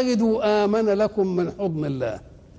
تجدوا آمن لكم من حضن الله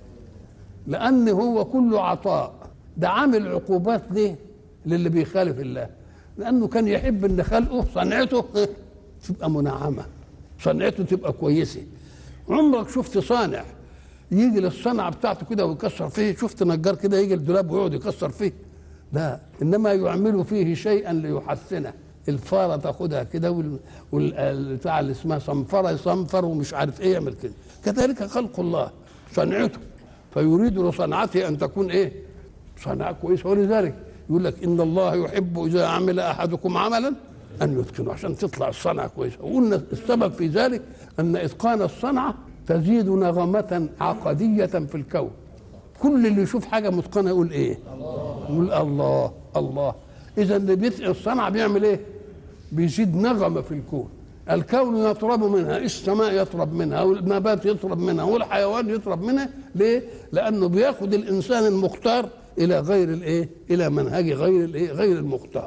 لأن هو كله عطاء ده عامل عقوبات ليه للي بيخالف الله لأنه كان يحب إن خلقه صنعته تبقى منعمة صنعته تبقى كويسة عمرك شفت صانع يجي للصنعة بتاعته كده ويكسر فيه شفت نجار كده يجي الدولاب ويقعد يكسر فيه لا إنما يعمل فيه شيئا ليحسنه الفاره تاخدها كده وال- والبتاع اللي اسمها صنفره يصنفر ومش عارف ايه يعمل كده كذلك خلق الله صنعته فيريد لصنعته ان تكون ايه صنعه كويسه ولذلك يقول لك ان الله يحب اذا عمل احدكم عملا ان يتقنه عشان تطلع الصنعه كويسه وقلنا السبب في ذلك ان اتقان الصنعه تزيد نغمه عقديه في الكون كل اللي يشوف حاجه متقنه يقول ايه يقول الله الله اذا اللي بيتقن الصنعه بيعمل ايه بيزيد نغمه في الكون الكون يطرب منها السماء يطرب منها والنبات يطرب منها والحيوان يطرب منها ليه لانه بياخد الانسان المختار الى غير الايه الى منهج غير الايه غير المختار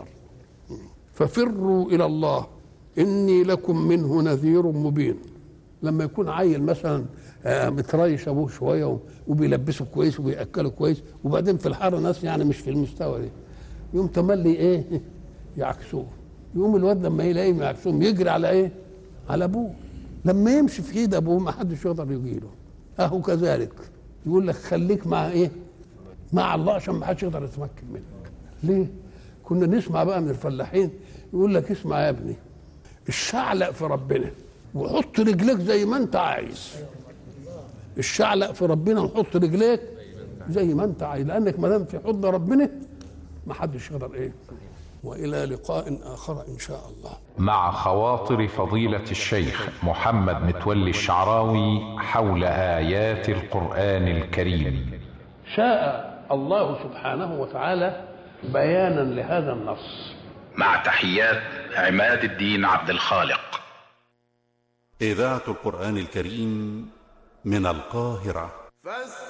ففروا الى الله اني لكم منه نذير مبين لما يكون عيل مثلا آه، متريش ابوه شويه وبيلبسه كويس وبياكله كويس وبعدين في الحاره ناس يعني مش في المستوى ده يقوم تملي ايه يعكسوه يقوم الواد لما يلاقيهم يعكسوهم يجري على ايه على ابوه لما يمشي في ايد ابوه ما حدش يقدر يجيله اهو كذلك يقول لك خليك مع ايه مع الله عشان ما حدش يقدر يتمكن منك ليه كنا نسمع بقى من الفلاحين يقول لك اسمع يا ابني الشعلق في ربنا وحط رجليك زي ما انت عايز الشعلق في ربنا وحط رجليك زي ما انت عايز لانك ما دام في حضن ربنا ما حدش يقدر ايه والى لقاء اخر ان شاء الله مع خواطر فضيلة الشيخ محمد متولي الشعراوي حول آيات القرآن الكريم شاء الله سبحانه وتعالى بيانا لهذا النص مع تحيات عماد الدين عبد الخالق إذاعة القرآن الكريم من القاهرة فاستمعوا